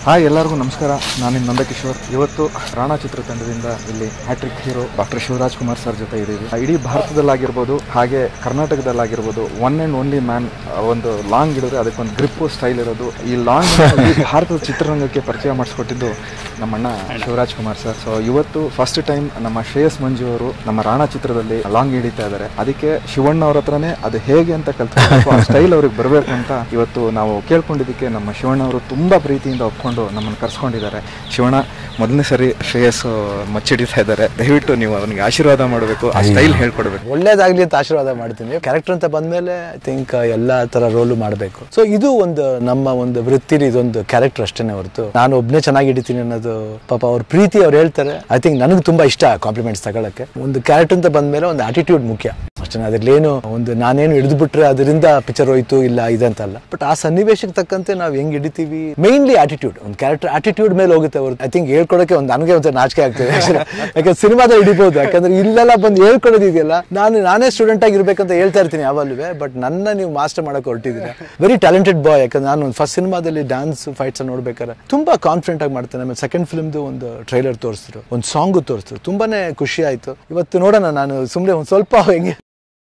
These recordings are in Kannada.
ಹಾಯ್ ಎಲ್ಲರಿಗೂ ನಮಸ್ಕಾರ ನಾನು ನಿಮ್ಮ ನಂದಕಿಶೋರ್ ಇವತ್ತು ರಾಣಾ ಚಿತ್ರತಂಡದಿಂದ ಇಲ್ಲಿ hat trick hero doctor Shivaraj Kumar sir ಜೊತೆ ಇದ್ದೀವಿ ಇಡೀ ಭಾರತದಲ್ಲಾಗಿರ್ಬೋದು ಹಾಗೆ ಕರ್ನಾಟಕದಲ್ಲಾಗಿರ್ಬೋದು ಒನ್ ಆ್ಯಂಡ್ ಓನ್ಲಿ ಮ್ಯಾನ್ ಒಂದು ಲಾಂಗ್ ಹಿಡಿದ್ರೆ ಅದಕ್ಕೊಂದು ಗ್ರಿಪ್ಪು ಸ್ಟೈಲ್ ಇರೋದು ಈ ಲಾಂಗ್ ಈ ಭಾರತದ ಚಿತ್ರರಂಗಕ್ಕೆ ಪರಿಚಯ ಮಾಡಿಸ್ಕೊಟ್ಟಿದ್ದು ನಮ್ಮಣ್ಣ ಶಿವರಾಜ್ ಕುಮಾರ್ ಸರ್ ಸೊ ಇವತ್ತು ಫಸ್ಟ್ ಟೈಮ್ ನಮ್ಮ ಶ್ರೇಯಸ್ ಮಂಜು ಅವರು ನಮ್ಮ ರಾಣಾ ಚಿತ್ರದಲ್ಲಿ ಲಾಂಗ್ ಹಿಡಿತಾ ಇದ್ದಾರೆ ಅದಕ್ಕೆ ಶಿವಣ್ಣ ಅವ್ರ ಹತ್ರನೇ ಅದು ಹೇಗೆ ಅಂತ ಕಲ್ತ್ಕೊಂಡು ಆ ಸ್ಟೈಲ್ ಅವ್ರಿಗೆ ಬರಬೇಕು ಅಂತ ಇವತ್ತು ನಾವು ಕೇಳ್ಕೊಂಡಿದ್ದಕ್ಕೆ ನಮ್ಮ ಶಿವಣ್ಣ ಅವರು ತುಂಬಾ ಪ್ರೀತಿಯಿಂದ ಒಪ್ಕೊಂಡು ನಮ್ಮನ್ನು ಕರ್ಸ್ಕೊಂಡಿದ್ದಾರೆ ಶಿವಣ್ಣ ಮೊದಲನೇ ಸರಿ ಶ್ರೇಯಸ್ ಮಚ್ಚಿಡಿತಾ ಇದ್ದಾರೆ ದಯವಿಟ್ಟು ನೀವು ಅವನಿಗೆ ಆಶೀರ್ವಾದ ಮಾಡಬೇಕು ಆ ಸ್ಟೈಲ್ ಹೇಳ್ಕೊಡ್ಬೇಕು ಒಳ್ಳೇದಾಗ್ಲಿ ಅಂತ ಆಶೀರ್ವಾದ ಮಾಡ್ತೀನಿ ಕ್ಯಾರೆಕ್ಟರ್ ಅಂತ ಬಂದ್ಮೇಲೆ ಐ ಥಿಂಕ್ ಎಲ್ಲ ತರ ರೋಲು ಮಾಡಬೇಕು ಸೊ ಇದು ಒಂದು ನಮ್ಮ ಒಂದು ವೃತ್ತಿಲಿ ಇದೊಂದು ಕ್ಯಾರೆಕ್ಟರ್ ಅಷ್ಟೇನೆ ಹೊರತು ನಾನು ಒಬ್ಬನೇ ಚೆನ್ನಾಗಿ ಹಿಡಿತೀನಿ ಅನ್ನೋದು ಪಾಪ ಅವ್ರ ಪ್ರೀತಿ ಅವ್ರು ಹೇಳ್ತಾರೆ ಐ ಥಿಂಕ್ ನನಗೆ ತುಂಬಾ ಇಷ್ಟ ಕಾಂಪ್ಲಿಮೆಂಟ್ಸ್ ತಗೊಳಕ್ಕೆ ಒಂದು ಕ್ಯಾರೆಕ್ಟರ್ ಅಂತ ಬಂದ್ಮೇಲೆ ಒಂದು ಆಟಿಟ್ಯೂಡ್ ಮುಖ್ಯ ಅಷ್ಟೇ ಅದ್ರಲ್ಲೇನು ಒಂದು ನಾನೇನು ಹಿಡಿದು ಬಿಟ್ರೆ ಅದರಿಂದ ಪಿಕ್ಚರ್ ಹೋಯ್ತು ಇಲ್ಲ ಇದಂತಲ್ಲ ಬಟ್ ಆ ಸನ್ನಿವೇಶಕ್ಕೆ ತಕ್ಕಂತೆ ನಾವು ಹೆಂಗ್ ಹಿಡಿತೀವಿ ಮೇನ್ಲಿ ಆಟಿಟ್ಯೂಡ್ ಒಂದು ಕ್ಯಾರೆಕ್ಟರ್ ಆಟಿಟ್ಯೂಡ್ ಮೇಲೆ ಹೋಗುತ್ತೆ ಅವ್ರು ಐ ಥಿಂಕ್ ಹೇಳ್ಕೊಡಕ್ಕೆ ಒಂದು ನನಗೆ ಒಂದು ನಾಚಿಕೆ ಆಗ್ತದೆ ಯಾಕಂದ್ರೆ ಸಿನಿಮಾದ ಹಿಡಿಬೋದು ಯಾಕಂದ್ರೆ ಇಲ್ಲೆಲ್ಲ ಬಂದು ಹೇಳ್ಕೊಡೋದಿದೆಯಲ್ಲ ನಾನು ನಾನೇ ಸ್ಟೂಡೆಂಟ್ ಆಗಿರ್ಬೇಕಂತ ಹೇಳ್ತಾ ಇರ್ತೀನಿ ಯಾವಾಗಲೂ ಬಟ್ ನನ್ನ ನೀವು ಮಾಸ್ಟರ್ ಮಾಡಕ್ಕೆ ಹೊರಟಿದ್ದೀರಾ ವೆರಿ ಟ್ಯಾಲೆಂಟೆಡ್ ಬಾಯ್ ಯಾಕಂದ್ರೆ ನಾನು ಫಸ್ಟ್ ಸಿನಿಮಾದಲ್ಲಿ ಡ್ಯಾನ್ಸ್ ಫೈಟ್ಸ್ ನೋಡ್ಬೇಕಾದ್ರೆ ತುಂಬಾ ಕಾನ್ಫಿಡೆಂಟ್ ಆಗಿ ಮಾಡ್ತೇನೆ ಆಮೇಲೆ ಸೆಕೆಂಡ್ ಫಿಲ್ಮ್ದು ಒಂದು ಟ್ರೈಲರ್ ತೋರಿಸಿದ್ರು ಒಂದು ಸಾಂಗು ತೋರಿಸಿದ್ರು ತುಂಬಾನೇ ಖುಷಿ ಆಯ್ತು ಇವತ್ತು ನೋಡೋಣ ನಾನು ಸುಮ್ಮನೆ ಒಂದು ಸ್ವಲ್ಪ ಹೆಂಗೆ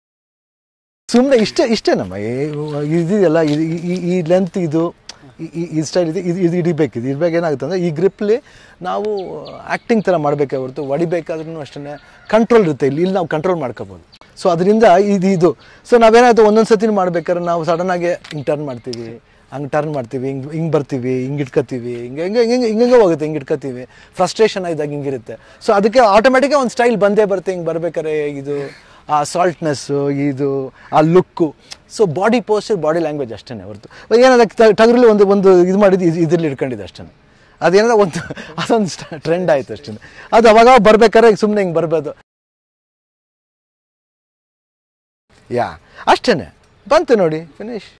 ಸುಮ್ಮನೆ ಇಷ್ಟೇ ಇಷ್ಟೇ ನಮ್ಮ ಇದೆಯಲ್ಲ ಈ ಲೆಂತ್ ಇದು ಈ- ಈ- ಈ ಸ್ಟೈಲ್ ಇದು ಇದು ಇದು ಹಿಡಿಬೇಕು ಇದು ಇರ್ಬೇಕು ಏನಾಗುತ್ತೆ ಅಂದರೆ ಈ ಗ್ರಿಪ್ಲಿ ನಾವು ಆ್ಯಕ್ಟಿಂಗ್ ಥರ ಮಾಡಬೇಕೇ ಹೊರತು ಹೊಡಿಬೇಕಾದ್ರೂ ಅಷ್ಟೇ ಕಂಟ್ರೋಲ್ ಇರುತ್ತೆ ಇಲ್ಲಿ ಇಲ್ಲಿ ನಾವು ಕಂಟ್ರೋಲ್ ಮಾಡ್ಕೋಬೋದು ಸೊ ಅದರಿಂದ ಇದು ಇದು ಸೊ ನಾವೇನಾಯ್ತು ಒಂದೊಂದು ಸತಿ ಮಾಡ್ಬೇಕಾದ್ರೆ ನಾವು ಸಡನ್ನಾಗಿ ಹಿಂಗೆ ಟರ್ನ್ ಮಾಡ್ತೀವಿ ಹಂಗೆ ಟರ್ನ್ ಮಾಡ್ತೀವಿ ಹಿಂಗೆ ಹಿಂಗೆ ಬರ್ತೀವಿ ಹಿಂಗೆ ಇಟ್ಕೋತೀವಿ ಹಿಂಗೆ ಹಿಂಗೆ ಹಿಂಗೆ ಹಿಂಗೆ ಹೋಗುತ್ತೆ ಹಿಂಗೆ ಇಟ್ಕೋತೀವಿ ಫ್ರಸ್ಟ್ರೇಷನ್ ಆಯ್ದಾಗ ಹಿಂಗಿರುತ್ತೆ ಸೊ ಅದಕ್ಕೆ ಆಟೋಮೆಟಿಕಾಗಿ ಒಂದು ಸ್ಟೈಲ್ ಬಂದೇ ಬರುತ್ತೆ ಹಿಂಗೆ ಬರ್ಬೇಕಾರೆ ಇದು ಆ ಸಾಲ್ಟ್ನೆಸ್ಸು ಇದು ಆ look so body posture body language ಅಷ್ಟೇ ಹೊರತು ಏನಾದ ಟಗರಲ್ಲಿ ಒಂದು ಒಂದು ಇದು ಮಾಡಿದ್ದು ಇದು ಇದ್ರಲ್ಲಿ ಇಟ್ಕೊಂಡಿದ್ದು ಅಷ್ಟೇ ಅದೇನಾದ ಒಂದು ಅದೊಂದು ಟ್ರೆಂಡ್ ಆಯ್ತು ಅಷ್ಟೇ ಅದು ಅವಾಗ ಬರ್ಬೇಕಾದ್ರೆ ಸುಮ್ಮನೆ ಹಿಂಗೆ ಬರ್ಬೋದು ಯಾ ಅಷ್ಟೇ ಬಂತು ನೋಡಿ ಫಿನಿಶ್